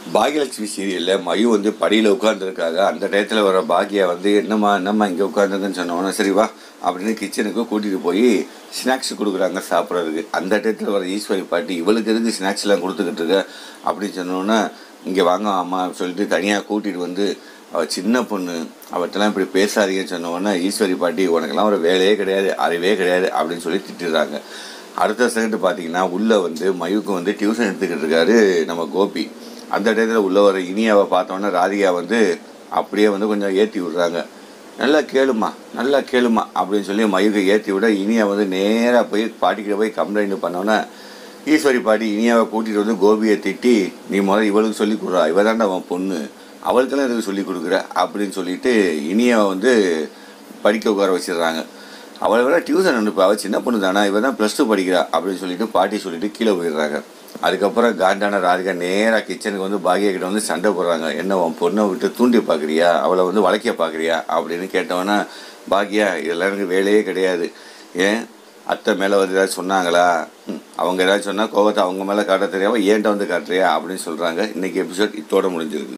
பாகியலட்சுமி சீரியலில் மயு வந்து படியில் உட்காந்துருக்காங்க அந்த டயத்தில் வர பாக்கியா வந்து என்னம்மா என்னம்மா இங்கே உட்காந்துருக்குன்னு சொன்னோன்னே சரி வா அப்படின்னு கிச்சனுக்கு கூட்டிகிட்டு போய் ஸ்நாக்ஸ் கொடுக்குறாங்க சாப்பிட்றதுக்கு அந்த டயத்தில் வர ஈஸ்வரி பாட்டி இவளுக்கு எதுக்கு ஸ்நாக்ஸ்லாம் கொடுத்துக்கிட்டு இருக்க அப்படின்னு சொன்னோன்னே இங்கே வாங்க அம்மா சொல்லிட்டு தனியாக கூட்டிகிட்டு வந்து அவள் சின்ன பொண்ணு அவர்கிட்டலாம் இப்படி பேசாதீங்கன்னு சொன்ன உடனே ஈஸ்வரி பாட்டி உனக்கெல்லாம் ஒரு வேலையே கிடையாது அறிவே கிடையாது அப்படின்னு சொல்லி திட்டுறாங்க அடுத்த செகண்ட் பார்த்தீங்கன்னா உள்ளே வந்து மயுக்கு வந்து டியூஷன் எடுத்துக்கிட்டு இருக்காரு நம்ம கோபி அந்த டயத்தில் உள்ள வர இனியாவை பார்த்தோன்னே ராதிகா வந்து அப்படியே வந்து கொஞ்சம் ஏற்றி விடுறாங்க நல்லா கேளுமா நல்லா கேளுமா அப்படின்னு சொல்லி மயுக்கு ஏற்றி விட இனியா வந்து நேராக போய் பாட்டிக்கிட்ட போய் கம்ப்ளைண்ட் பண்ணோன்னே ஈஸ்வரி பாட்டி இனியாவை கூட்டிகிட்டு வந்து கோபியை திட்டி நீ முதல்ல இவளுக்கு சொல்லி கொடுறா இவ தாண்டா அவன் பொண்ணு அவளுக்கெல்லாம் எதுக்கு சொல்லி கொடுக்குற அப்படின்னு சொல்லிட்டு இனியாவை வந்து படிக்க உட்கார வச்சிடுறாங்க அவளை விட டியூஷன் அனுப்பு அவள் சின்ன பொண்ணு தானே இவ தான் ப்ளஸ் டூ படிக்கிறா அப்படின்னு சொல்லிட்டு பாட்டி சொல்லிட்டு கீழே போயிடுறாங்க அதுக்கப்புறம் காண்டான ராதிகா நேராக கிச்சனுக்கு வந்து பாகியா கிட்ட வந்து சண்டை போடுறாங்க என்ன உன் பொண்ணை விட்டு தூண்டி பார்க்குறியா அவளை வந்து வளைக்க பார்க்குறியா அப்படின்னு கேட்டவொன்னே பாக்கியா இதெல்லாம் எனக்கு வேலையே கிடையாது ஏன் அத்தை மேலே வந்து ஏதாவது சொன்னாங்களா ம், அவங்க ஏதாவது சொன்னால் கோவத்தை அவங்க மேலே காட்ட தெரியாமல் ஏன்ட்ட வந்து காட்டுறியா அப்படின்னு சொல்கிறாங்க இன்றைக்கி எபிசோட் இத்தோட முடிஞ்சிருக்கு